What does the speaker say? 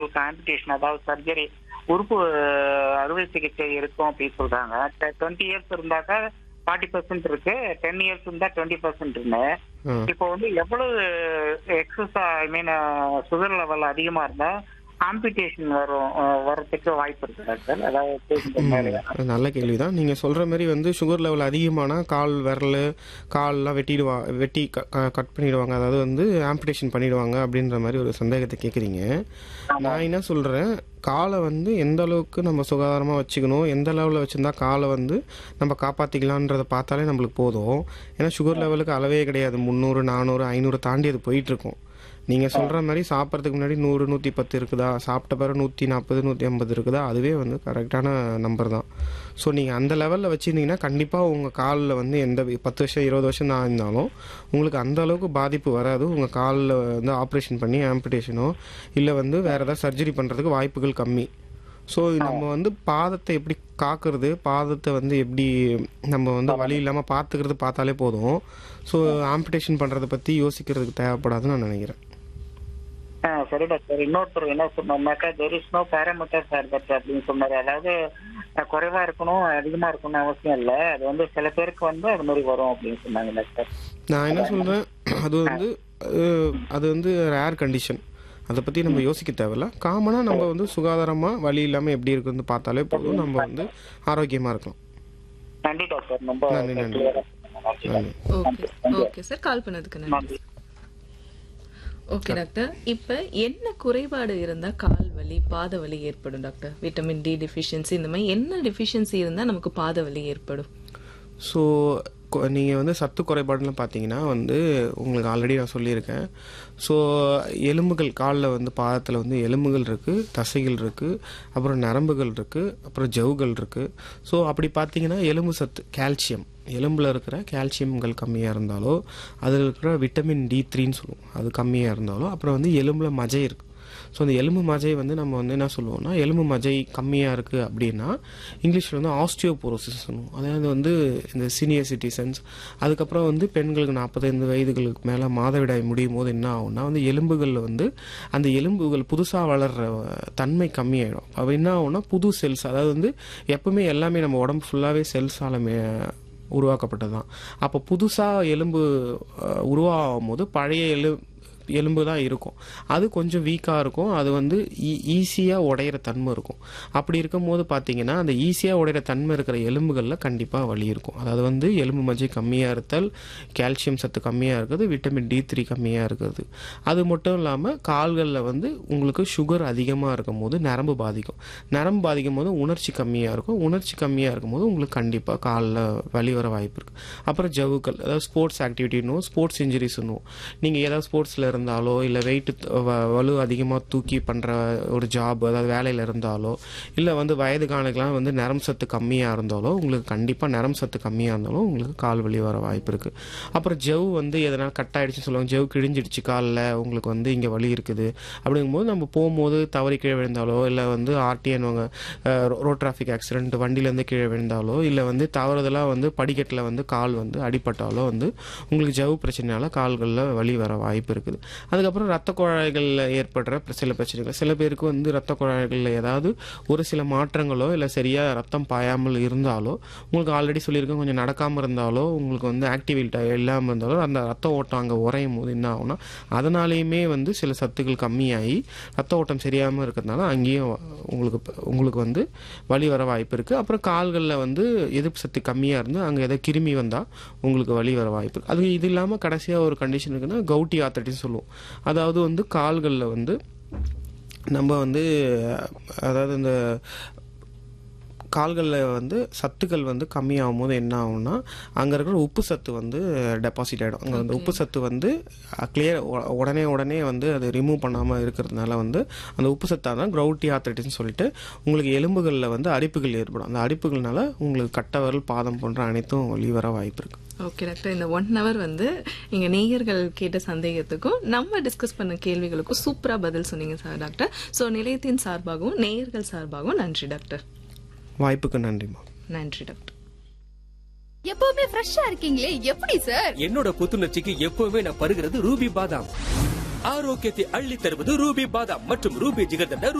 Amputation அதாவது surgery உறுப்பு அஹ், அறுவை சிகிச்சை இருக்கும் அப்படின்னு சொல்றாங்க டுவெண்ட்டி இயர்ஸ் இருந்தாக்கா ஃபார்ட்டி பர்சன்ட் இருக்கு டென் இயர்ஸ் இருந்தா டுவெண்ட்டி பர்சன்ட் ஆ. இப்போ வந்து எவ்வளவு excess I mean sugar level அதிகமா இருந்தா ஆம்பிடேஷன் வரும் அஹ், வரதுக்கு வாய்ப்பு இருக்கு டாக்டர் அதாவது இந்த மாதிரி. அது நல்ல கேள்வி தான் நீங்கள் சொல்கிற மாதிரி வந்து சுகர் லெவல் அதிகமானால் கால் விரல் கால்லாம் வெட்டிடுவா வெட்டி க- க- கட் பண்ணிடுவாங்க அதாவது வந்து ஆம்பிடேஷன் பண்ணிடுவாங்க அப்படின்ற மாதிரி ஒரு சந்தேகத்தை கேட்குறீங்க நான் என்ன சொல்கிறேன் காலை வந்து எந்த அளவுக்கு நம்ம சுகாதாரமாக வச்சுக்கணும் எந்த லெவலில் வச்சுருந்தா காலை வந்து நம்ம காப்பாற்றிக்கலான்றதை பார்த்தாலே நம்மளுக்கு போதும் ஏன்னா சுகர் லெவலுக்கு அளவே கிடையாது முந்நூறு நானூறு ஐநூறு தாண்டி அது போயிட்டுருக்கும் நீங்கள் சொல்கிற மாதிரி சாப்பிட்றதுக்கு முன்னாடி நூறு நூற்றி பத்து இருக்குதா சாப்பிட்ட பிறகு நூற்றி நாற்பது நூற்றி ஐம்பது இருக்குதா அதுவே வந்து கரெக்டான நம்பர் தான் ஸோ நீங்கள் அந்த லெவலில் வச்சுருந்தீங்கன்னா கண்டிப்பாக உங்கள் காலில் வந்து எந்த வி- பத்து வருஷம் இருபது வருஷம் தான் இருந்தாலும் உங்களுக்கு அந்த அளவுக்கு பாதிப்பு வராது உங்கள் காலில் வந்து ஆப்ரேஷன் பண்ணி ஆம்பிடேஷனோ இல்லை வந்து வேறு ஏதாவது சர்ஜரி பண்ணுறதுக்கு வாய்ப்புகள் கம்மி ஸோ நம்ம வந்து பாதத்தை எப்படி காக்கிறது பாதத்தை வந்து எப்படி நம்ம வந்து வலி இல்லாமல் பார்த்துக்கிறது பார்த்தாலே போதும் ஸோ ஆம்பிடேஷன் பண்ணுறதை பற்றி யோசிக்கிறதுக்கு தேவைப்படாதுன்னு நான் நினைக்கிறேன் ஆ, சரி டாக்டர் இன்னொருத்தர் என்ன சொன்னாக்கா there is no parameter for that அப்படின்னு சொன்னாரு அதாவது அஹ், குறைவா இருக்கணும் அதிகமா இருக்கணும்னு அவசியம் இல்லை அது வந்து சில பேருக்கு வந்து அது மாதிரி வரும் அப்படின்னு சொன்னாங்க டாக்டர் நான் என்ன சொல்கிறேன் அது வந்து அஹ், அது வந்து ரேர் கண்டிஷன் அதை பற்றி நம்ம யோசிக்க தேவையில்ல காமனாக நம்ம வந்து சுகாதாரமாக வலி இல்லாமல் எப்படி இருக்குன்னு பார்த்தாலே போதும் நம்ம வந்து ஆரோக்கியமாக இருக்கலாம் நன்றி டாக்டர் ரொம்ப நன்றி, நன்றி. clear ஆ சொன்னீங்க. நன்றி. நன்றி ஓகே ஓகே சார் கால் பண்ணதுக்கு நன்றி ஓகே டாக்டர் இப்ப என்ன குறைபாடு இருந்தா கால் வலி பாத வலி ஏற்படும் டாக்டர் விட்டமின் டி டெஃபிஷியன்சி இந்த மாதிரி என்ன டெஃபிஷியன்சி இருந்தா நமக்கு பாத வலி ஏற்படும் ஸோ நீங்கள் வந்து சத்து குறைபாடுலாம் பார்த்தீங்கன்னா வந்து உங்களுக்கு ஆல்ரெடி நான் சொல்லியிருக்கேன் ஸோ எலும்புகள் காலில் வந்து பாதத்தில் வந்து எலும்புகள் இருக்குது தசைகள் இருக்குது அப்புறம் நரம்புகள் இருக்குது அப்புறம் ஜவ்வுகள் இருக்குது ஸோ அப்படி பார்த்தீங்கன்னா எலும்பு சத்து கால்சியம் எலும்பில் இருக்கிற கால்சியம்கள் கம்மியாக இருந்தாலோ அதில் இருக்கிற விட்டமின் டி த்ரீன்னு சொல்லுவோம் அது கம்மியாக இருந்தாலோ அப்புறம் வந்து எலும்பில் மஜை இருக்குது ஸோ அந்த எலும்பு மஜை வந்து நம்ம வந்து என்ன சொல்லுவோம்னா எலும்பு மஜை கம்மியாக இருக்குது அப்படின்னா இங்கிலீஷில் வந்து ஆஸ்டியோபோரோசிஸ் சொல்லுவோம் அதாவது வந்து இந்த சீனியர் சிட்டிசன்ஸ் அதுக்கப்புறம் வந்து பெண்களுக்கு நாற்பத்தைந்து வயதுகளுக்கு மேலே மாதவிடாய் முடியும் போது என்ன ஆகும்னா வந்து எலும்புகளில் வந்து அந்த எலும்புகள் புதுசாக வளர்கிற தன்மை கம்மியாயிடும் அப்போ என்ன ஆகும்னா புது செல்ஸ் அதாவது வந்து எப்பவுமே எல்லாமே நம்ம உடம்பு ஃபுல்லாகவே செல்ஸால் உருவாக்கப்பட்டது தான் அப்போ புதுசாக எலும்பு அஹ், உருவாகும் போது பழைய எலு எலும்பு தான் இருக்கும் அது கொஞ்சம் வீக்காக இருக்கும் அது வந்து ஈஸியாக உடையிற தன்மை இருக்கும் அப்படி இருக்கும்போது பார்த்தீங்கன்னா அந்த ஈஸியாக உடையிற தன்மை இருக்கிற எலும்புகளில் கண்டிப்பாக வலி இருக்கும் அதாவது வந்து எலும்பு மஜ்ஜை கம்மியாக இருத்தல் கால்சியம் சத்து கம்மியாக இருக்குது விட்டமின் டி த்ரீ கம்மியாக இருக்குது அது மட்டும் இல்லாமல் கால்களில் வந்து உங்களுக்கு சுகர் அதிகமாக இருக்கும் போது நரம்பு பாதிக்கும் நரம்பு பாதிக்கும் போது உணர்ச்சி கம்மியாக இருக்கும் உணர்ச்சி கம்மியாக இருக்கும் போது உங்களுக்கு கண்டிப்பாக காலில் வலி வர வாய்ப்பு இருக்குது அப்புறம் ஜவுக்கள் அதாவது ஸ்போர்ட்ஸ் ஆக்டிவிட்டினும் ஸ்போர்ட்ஸ் இன்ஜுரிஸ்னும் நீங்கள் ஏதாவது ஸ்போர்ட்ஸில் இருந்தாலோ இல்லை வெயிட்டு வலு அதிகமாக தூக்கி பண்ணுற ஒரு ஜாப் அதாவது வேலையில் இருந்தாலோ இல்லை வந்து வயது காலக்கெலாம் வந்து நரம் சத்து கம்மியாக இருந்தாலோ உங்களுக்கு கண்டிப்பாக நரம் சத்து கம்மியாக இருந்தாலும் உங்களுக்கு கால் வலி வர வாய்ப்பு இருக்குது அப்புறம் ஜவ் வந்து எதனால் கட் ஆயிடுச்சுன்னு சொல்லுவாங்க ஜவ் கிழிஞ்சிடுச்சு காலில் உங்களுக்கு வந்து இங்கே வலி இருக்குது அப்படிங்கும்போது நம்ம போகும்போது தவறி கீழே விழுந்தாலோ இல்லை வந்து ஆர்டிஎன் ரோட் டிராஃபிக் ஆக்சிடென்ட் வண்டியிலேருந்து கீழே விழுந்தாலோ இல்லை வந்து தவறுதலாக வந்து படிக்கட்டில் வந்து கால் வந்து அடிபட்டாலோ வந்து உங்களுக்கு ஜவ் பிரச்சனையால கால்களில் வலி வர வாய்ப்பு இருக்குது அதுக்கப்புறம் ரத்த குழாய்களில் ஏற்படுற பிர- சில பிரச்சனைகள் சில பேருக்கு வந்து ரத்த குழாய்களில் ஏதாவது ஒரு சில மாற்றங்களோ இல்லை சரியாக ரத்தம் பாயாமல் இருந்தாலோ உங்களுக்கு ஆல்ரெடி சொல்லியிருக்கேன் கொஞ்சம் நடக்காமல் இருந்தாலோ உங்களுக்கு வந்து ஆக்டிவிட்டி இல்லாமல் இருந்தாலோ அந்த ரத்த ஓட்டம் அங்கே உறையும் போது என்ன ஆகும்னா அதனாலேயுமே வந்து சில சத்துக்கள் கம்மியாகி ரத்த ஓட்டம் சரியாமல் இருக்கிறதுனால அங்கேயும் உங்களுக்கு உங்களுக்கு வந்து வலி வர வாய்ப்பு இருக்குது அப்புறம் கால்களில் வந்து எதிர்ப்பு சக்தி கம்மியாக இருந்து அங்கே எதாவது கிருமி வந்தால் உங்களுக்கு வலி வர வாய்ப்பு இருக்கு அது இது இல்லாமல் கடைசியாக ஒரு கண்டிஷன் இருக்குன்னா கவுட்டி ஆத்தட்டின்னு சொல்லுவோம் அதாவது வந்து கால்களில் வந்து நம்ம வந்து அதாவது இந்த கால்களில் வந்து சத்துக்கள் வந்து கம்மியாகும் போது என்ன ஆகும்னா அங்கே இருக்கிற உப்பு சத்து வந்து டெபாசிட் ஆகிடும் அங்கே அந்த உப்பு சத்து வந்து கிளியர் உடனே உடனே வந்து அது ரிமூவ் பண்ணாமல் இருக்கிறதுனால வந்து அந்த உப்பு சத்தாக தான் கிரவுட்டி ஆர்த்தட்டின்னு சொல்லிட்டு உங்களுக்கு எலும்புகளில் வந்து அரிப்புகள் ஏற்படும் அந்த அரிப்புகள்னால உங்களுக்கு கட்டவரல் பாதம் போன்ற அனைத்தும் வலி வர வாய்ப்பு இருக்குது ஓகே டாக்டர் இந்த ஒன் ஹவர் வந்து இங்க நேயர்கள் கேட்ட சந்தேகத்துக்கும் நம்ம டிஸ்கஸ் பண்ண கேள்விகளுக்கும் சூப்பரா பதில் சொன்னீங்க சார் டாக்டர் சோ நிலையத்தின் சார்பாகவும் நேயர்கள் சார்பாகவும் நன்றி டாக்டர் வாய்ப்புக்கு நன்றிம்மா நன்றி டாக்டர் எப்பவுமே ஃப்ரெஷ்ஷா இருக்கீங்களே எப்படி சார் என்னோட புத்துணர்ச்சிக்கு எப்பவுமே நான் பருகிறது ரூபி பாதாம் ஆரோக்கியத்தை அள்ளி தருவது ரூபி பாதாம் மற்றும் ரூபி ஜிகர்தண்ட